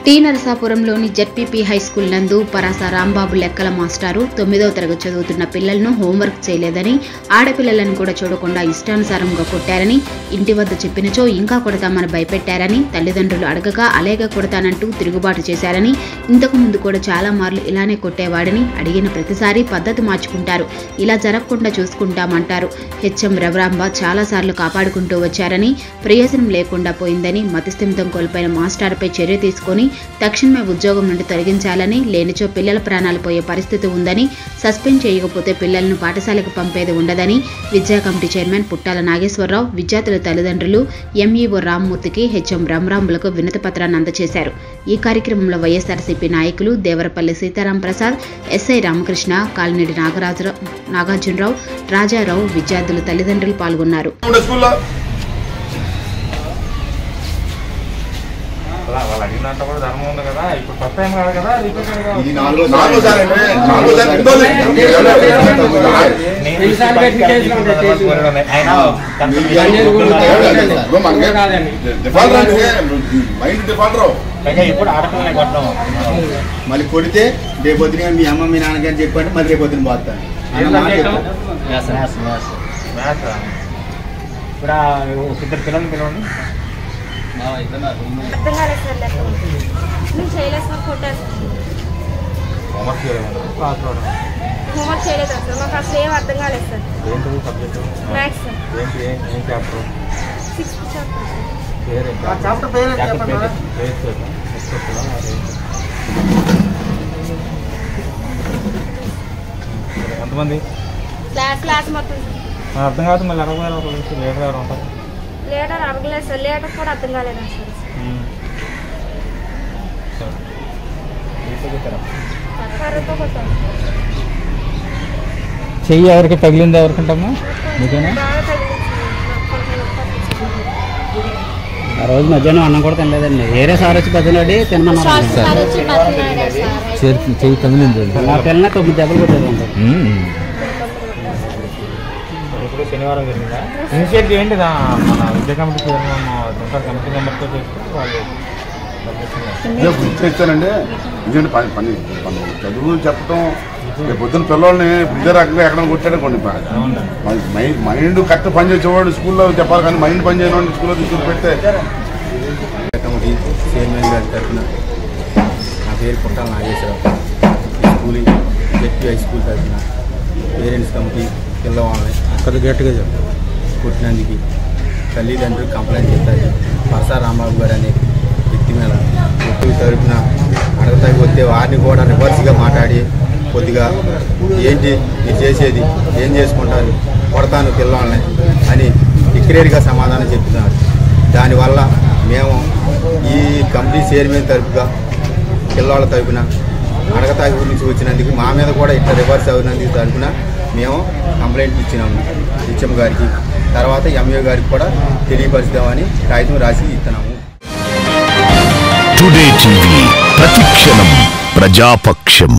Tea నరసాపురంలోని ZPP high school నందు పరాస రాంబాబు లెక్కల మాస్టారు తొమ్మిదవ తరగతి చదువుతున్న పిల్లలను హోంవర్క్ చేయలేదని ఆడపిల్లలను కూడా చూడకుండా ఇష్టానుసారంగా కొట్టారని ఇంటి వద్ద చెప్పినచో ఇంకా కొడతామని భయపెట్టారని తల్లిదండ్రులు అడగక అలేగా కొడతానంటూ తిరుగుబాటు చేశారని ఇంతకు ముందు కూడా చాలా మార్లు ఇలానే కొట్టేవాడని అడిగిన ప్రతిసారి పద్ధతి మార్చుకుంటారు ఇలా జరగకుండా చూసుకుంటామంటారు హెచ్ఎం రవరాంబ చాలాసార్లు కాపాడుకుంటూ వచ్చారని ప్రయోజనం లేకుండా పోయిందని మతిస్థిమితం కోల్పోయిన మాస్టర్పై చర్య తీసుకొని తక్షణమే ఉద్యోగం నుండి తొలగించాలని లేనిచో పిల్లల ప్రాణాలు పోయే పరిస్థితి ఉందని సస్పెండ్ చేయకపోతే పిల్లలను పాఠశాలకు పంపేది ఉండదని విద్యా కమిటీ చైర్మన్ పుట్టాల నాగేశ్వరరావు విద్యార్థుల తల్లిదండ్రులు ఎంఈఓ రామ్మూర్తికి హెచ్ఎం రామరాంబులకు వినతి పత్రాన్ని అందజేశారు ఈ కార్యక్రమంలో వైఎస్ఆర్సీపీ నాయకులు దేవరపల్లి సీతారాం ప్రసాద్ ఎస్ఐ రామకృష్ణ కాలినేడి నాగరాజరావు నాగార్జునరావు రాజారావు విద్యార్థుల తల్లిదండ్రులు పాల్గొన్నారు ఉండే స్కూల్లో అలా వాళ్ళు అడిగినంత కూడా ధర్మం ఉంది కదా ఇప్పుడు ఫస్ట్ టైం కాదు కదా రిపీట్ ఇది నాలుగో నాలుగో సారి అంటే నాలుగో సారి రెండో సారి. నేను ఈసారి పెట్టి కేసులు ఉంటాయి, కేసులు. అయినా ఇప్పుడు మనకి డిఫాల్టర్ అంటే మైండ్ డిఫాల్టర్ పైగా ఇప్పుడు ఆడపిల్లని కొట్టడం మళ్ళీ కొడితే రేపు పొద్దున మీ అమ్మ మీ నాన్నగారు చెప్పండి మళ్ళీ రేపు పొద్దున పోతాను అన్న మాట చెప్తాను. మ్యాథ్స్ ఇప్పుడు ఆ ఇద్దరు పిల్లల్ని పిలవండి అర్థం కాలేదు సార్ లెక్క నేను చేయలేదు సార్ కొట్టాను హోంవర్క్ చేయలేదు క్లాస్లో హోంవర్క్ చేయలేదు సార్ మాకు అసలు ఏం అర్థం కాలేదు సార్ ఏంటి సబ్జెక్టు మ్యాథ్స్ సార్ ఏంటి ఏం ఏం చాప్టర్ సిక్స్త్ చాప్టర్ సార్ పేరు చాప్టర్ పేరు పేరు ఎంతమంది క్లాస్ క్లాస్ మొత్తం నాకు అర్థం కాదు మళ్ళీ అరవై వేల ఒకరు నుంచి లీటర్ ఎవరు ఉంటారు లీటర్ అడగలేదు సార్ లీటర్ కూడా అర్థం కాలేదు సార్ సరే. వీటితో చెప్పారా? కర్రతో కొట్టాను చెయ్యి ఎవరికి తగిలింది ఎవరికంటమ్మా మీకేనా బాగా తగిలించింది నాకు కొంచెం నొప్పి అనిపించింది. ఆ రోజు మధ్యాహ్నం అన్నం కూడా తినలేదండి వేరే సార్ వచ్చి బదిలాడి తినమన్నారు సార్ చెయ్యి తగిలింది నా పిల్లన తొమ్మిది దెబ్బలు కొట్టేదండి ఇప్పుడు శనివారం జరిగిందా ఇనిషియేట్ చేయండి దా- మన విద్యా కమిటీ చైర్మన్ ఉంటారు కమిటీ మెంబర్తో చేస్తే వాళ్ళు ఇదే గుర్తు తెచ్చానండి ఎందుకంటే పని పని పని చదువు చెప్పడం రేపు పొద్దున్న పిల్లల్ని ఇదే రకంగా ఎక్కడ కొట్టాడు కొన్ని మైండ్ మైండ్ కరెక్ట్ పని చేసేవాడు స్కూల్లో చెప్పాలి కానీ మైండ్ పని చేయని స్కూల్లో తీసుకుని పెడితే కమిటీ చైర్మన్ గారి తరఫున నా పేరు పుట్టాల నాగేశ్వరరావు ఈ స్కూల్ జెడ్పీ హై స్కూల్ తరఫున పేరెంట్స్ కమిటీ పిల్లవాళ్ళని కొద్దిగా గట్టిగా చెప్పు కొట్టినందుకు తల్లిదండ్రులు కంప్లైంట్ చేస్తారు పరసా రాంబాబు గారు అనే వ్యక్తి మీద కొట్టు తరఫున అడగతాకి వస్తే వారిని కూడా రివర్స్గా మాట్లాడి కొద్దిగా ఏంటి మీరు చేసేది ఏం చేసుకుంటారు కొడతాను పిల్లల్ని అని డిక్లేర్గా సమాధానం చెప్తున్నారు దానివల్ల మేము ఈ కమిటీ చైర్మన్ తరఫుగా పిల్లవాళ్ళ తరఫున అడగతాగి నుంచి వచ్చినందుకు మా మీద కూడా ఇట్లా రివర్స్ అవునందుకు తరఫున మేము కంప్లైంట్ ఇచ్చినాము హెచ్ఎం గారికి తర్వాత ఎంఏ గారికి కూడా తెలియపరుస్తామని కాగితం రాసి ఇస్తున్నాము టుడే టీవీ ప్రతిక్షణం ప్రజాపక్షం